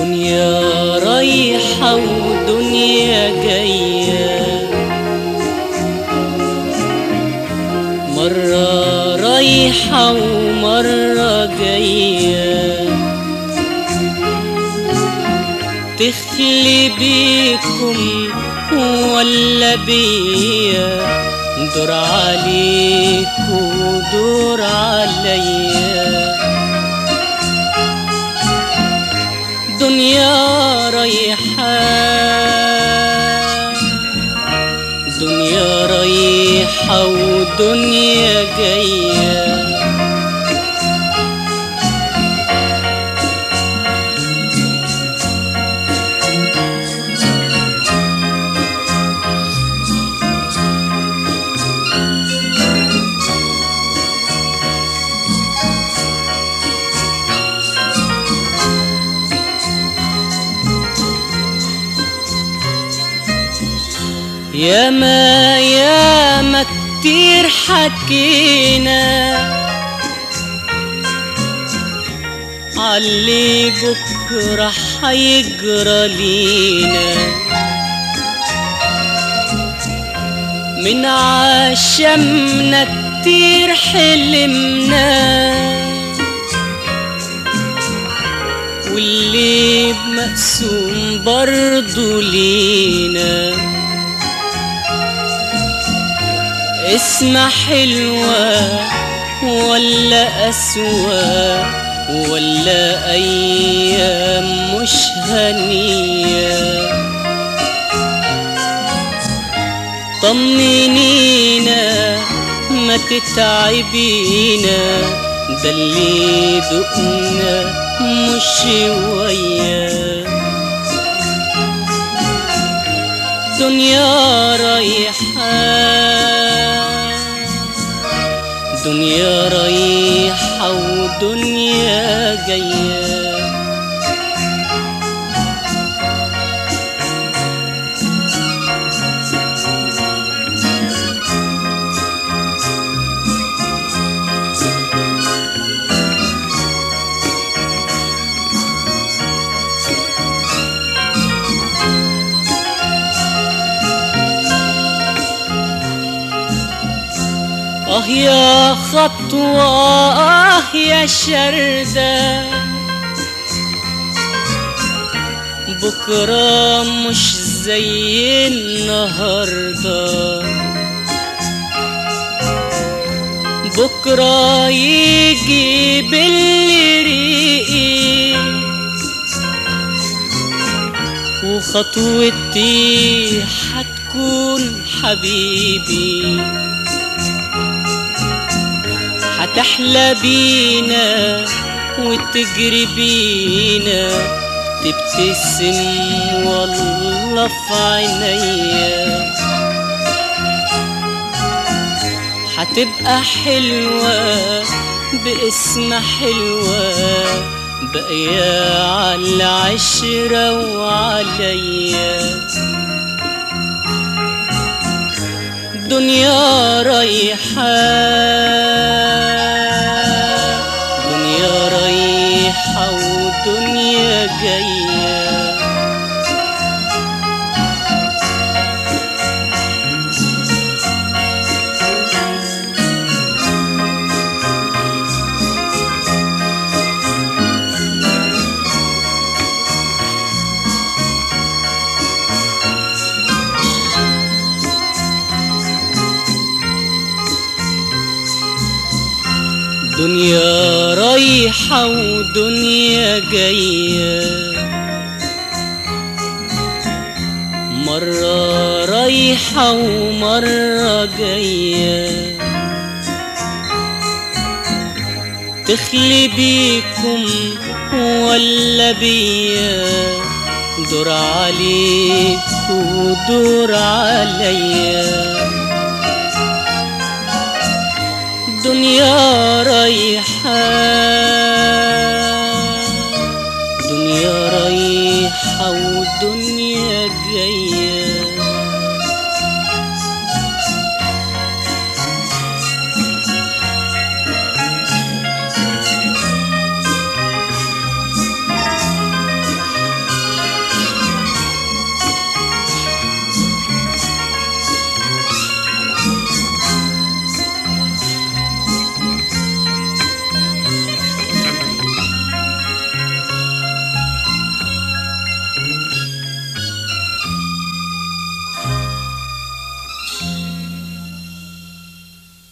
دنيا رايحة ودنيا جاية مرة رايحة ومرة جاية تخلي بيكم ولا بيا دور عليك ودور عليا دنيا رايحة دنيا رايحة ودنيا جاية ياما ياما كتير حكينا علي بكرة حيجرى لينا من عشمنا كتير حلمنا واللي مقسوم برضو لينا اسمها حلوة ولا أسوأ ولا أيام مش هنية طمنينا ما تتعبينا ده اللي دقنا مش شويه دنيا رايحة دنيا رايحة ودنيا جاية آه يا خطوة آه يا شردة بكرة مش زي النهاردة بكرة يجي باللي ريقي وخطوتي حتكون حبيبي هتحلى بينا وتجري بينا تبتسم والله في عينيا هتبقى حلوة باسم حلوة باقية على العشرة وعليا دنيا رايحة دنيا رايحة ودنيا جاية دنيا رايحة ودنيا جاية مرة رايحة ومرة جاية تخلي بيكم ولا بيا دور عليك ودور عليا دنيا رايحة دنيا رايحة ودنيا جاية